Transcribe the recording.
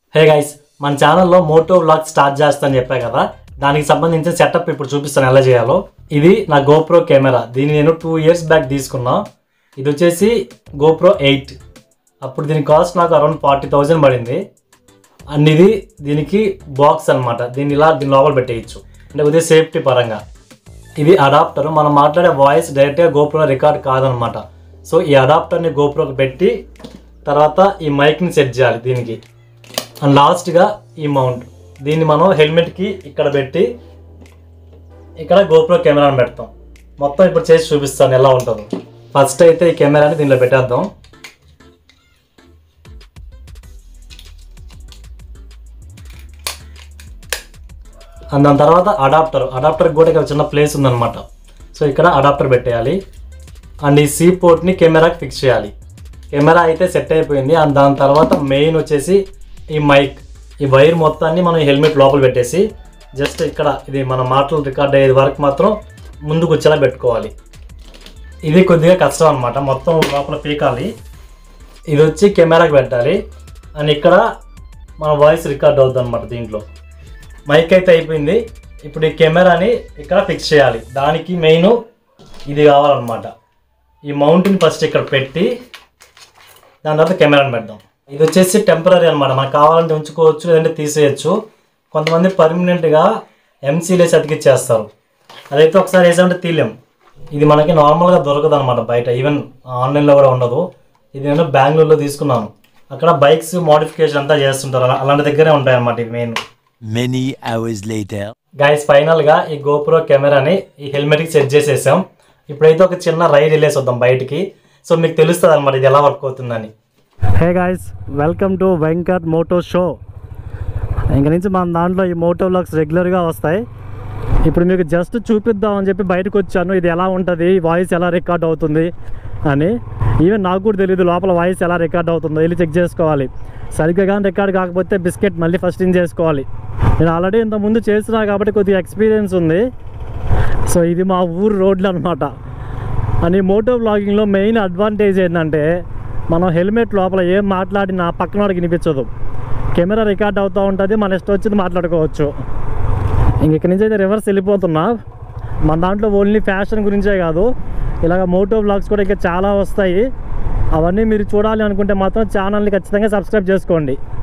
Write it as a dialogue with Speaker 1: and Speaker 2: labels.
Speaker 1: Hey guys మన ఛానల్లో Moto vlog start చేస్తానని చెప్పా కదా దానికి సంబంధించిన సెటప్ ఇప్పుడు చూపిస్తాను ఎలా చేయాలో ఇది నా గోప్రో కెమెరా దీన్ని నేను టూ ఇయర్స్ బ్యాక్ తీసుకున్నా ఇది వచ్చేసి గోప్రో ఎయిట్ అప్పుడు దీని కాస్ట్ నాకు అరౌండ్ ఫార్టీ థౌజండ్ పడింది అండ్ ఇది దీనికి బాక్స్ అన్నమాట దీన్ని ఇలా దీని లోపల పెట్టేయచ్చు అంటే ఉదయం సేఫ్టీ పరంగా ఇది అడాప్టర్ మనం మాట్లాడే వాయిస్ డైరెక్ట్గా గోప్రో రికార్డ్ కాదనమాట సో ఈ అడాప్టర్ని గోప్రోకి పెట్టి తర్వాత ఈ మైక్ని సెట్ చేయాలి దీనికి అండ్ లాస్ట్గా ఈ మౌంట్ దీన్ని మనం హెల్మెట్కి ఇక్కడ పెట్టి ఇక్కడ గోప్రో కెమెరాని పెడతాం మొత్తం ఇప్పుడు చేసి చూపిస్తాను ఎలా ఉంటుందో ఫస్ట్ అయితే ఈ కెమెరాని దీనిలో పెట్టేద్దాం అండ్ దాని తర్వాత అడాప్టర్ అడాప్టర్ కూడా ఇక్కడ చిన్న ప్లేస్ ఉందన్నమాట సో ఇక్కడ అడాప్టర్ పెట్టేయాలి అండ్ ఈ సీ పోర్ట్ని కెమెరాకి ఫిక్స్ చేయాలి కెమెరా అయితే సెట్ అయిపోయింది అండ్ దాని తర్వాత మెయిన్ వచ్చేసి ఈ మైక్ ఈ వైర్ మొత్తాన్ని మనం హెల్మెట్ లోపల పెట్టేసి జస్ట్ ఇక్కడ ఇది మన మాటలు రికార్డ్ అయ్యే వరకు మాత్రం ముందుకు వచ్చేలా పెట్టుకోవాలి ఇది కొద్దిగా కష్టం అనమాట మొత్తం లోపల పీకాలి ఇది వచ్చి కెమెరాకి పెట్టాలి అండ్ ఇక్కడ మన వాయిస్ రికార్డ్ అవుతుంది అనమాట దీంట్లో మైక్ అయితే అయిపోయింది ఇప్పుడు ఈ కెమెరాని ఇక్కడ ఫిక్స్ చేయాలి దానికి మెయిన్ ఇది కావాలన్నమాట ఈ మౌంట్ని ఫస్ట్ ఇక్కడ పెట్టి దాని తర్వాత కెమెరాని పెడదాం ఇది వచ్చేసి టెంపరీ అనమాట మనకు కావాలంటే ఉంచుకోవచ్చు లేదంటే తీసేయచ్చు కొంతమంది పర్మనెంట్గా ఎంసీలేసి అతికిచ్చేస్తారు అదైతే ఒకసారి వేసామంటే తీలేం ఇది మనకి నార్మల్గా దొరకదు అనమాట బయట ఈవెన్ ఆన్లైన్లో కూడా ఉండదు ఇది నేను బెంగళూరులో తీసుకున్నాను అక్కడ బైక్స్ మోడిఫికేషన్ అంతా చేస్తుంటారు అలా- అలాంటి దగ్గరే ఉంటాయి అన్నమాట ఇవి main
Speaker 2: Many hours later.
Speaker 1: Guys ఫైనల్గా ఈ గోప్రో కెమెరాని ఈ హెల్మెట్కి సెట్ చేసేసాం ఇప్పుడైతే ఒక చిన్న రైడ్ వెళ్ళేసి వద్దాం బయటికి సో మీకు తెలుస్తుంది అనమాట ఇది ఎలా వర్క్ అవుతుందని hey guys welcome to Venkat moto show ఇంక నుంచి మన దాంట్లో ఈ మోటో వ్లాగ్స్ రెగ్యులర్గా వస్తాయి ఇప్పుడు మీకు జస్ట్ చూపిద్దామని చెప్పి బయటకు వచ్చాను ఇది ఎలా ఉంటుంది వాయిస్ ఎలా రికార్డ్ అవుతుంది అని ఈవెన్ నాకు కూడా తెలియదు లోపల వాయిస్ ఎలా రికార్డ్ అవుతుందో వెళ్ళి చెక్ చేసుకోవాలి సరిగ్గా కానీ రికార్డ్ కాకపోతే బిస్కెట్ మళ్ళీ ఫస్ట్ ఇన్ చేసుకోవాలి నేను ఆల్రెడీ ఇంతకుముందు చేసినా కాబట్టి కొద్దిగా ఎక్స్పీరియన్స్ ఉంది సో ఇది మా ఊరు రోడ్లు అనమాట అని మోటో బ్లాగింగ్లో మెయిన్ అడ్వాంటేజ్ ఏంటంటే మనం హెల్మెట్ లోపల ఏం మాట్లాడినా పక్కన వాడికి వినిపించదు కెమెరా రికార్డ్ అవుతూ ఉంటుంది మన ఇష్టం వచ్చింది మాట్లాడుకోవచ్చు ఇంక ఇక్కడి నుంచి అయితే రివర్స్ వెళ్ళిపోతున్నా మన దాంట్లో ఓన్లీ ఫ్యాషన్ గురించే కాదు ఇలాగ మోటో బ్లాగ్స్ కూడా ఇంకా చాలా వస్తాయి అవన్నీ మీరు చూడాలి అనుకుంటే మాత్రం ఛానల్ని ఖచ్చితంగా సబ్స్క్రైబ్ చేసుకోండి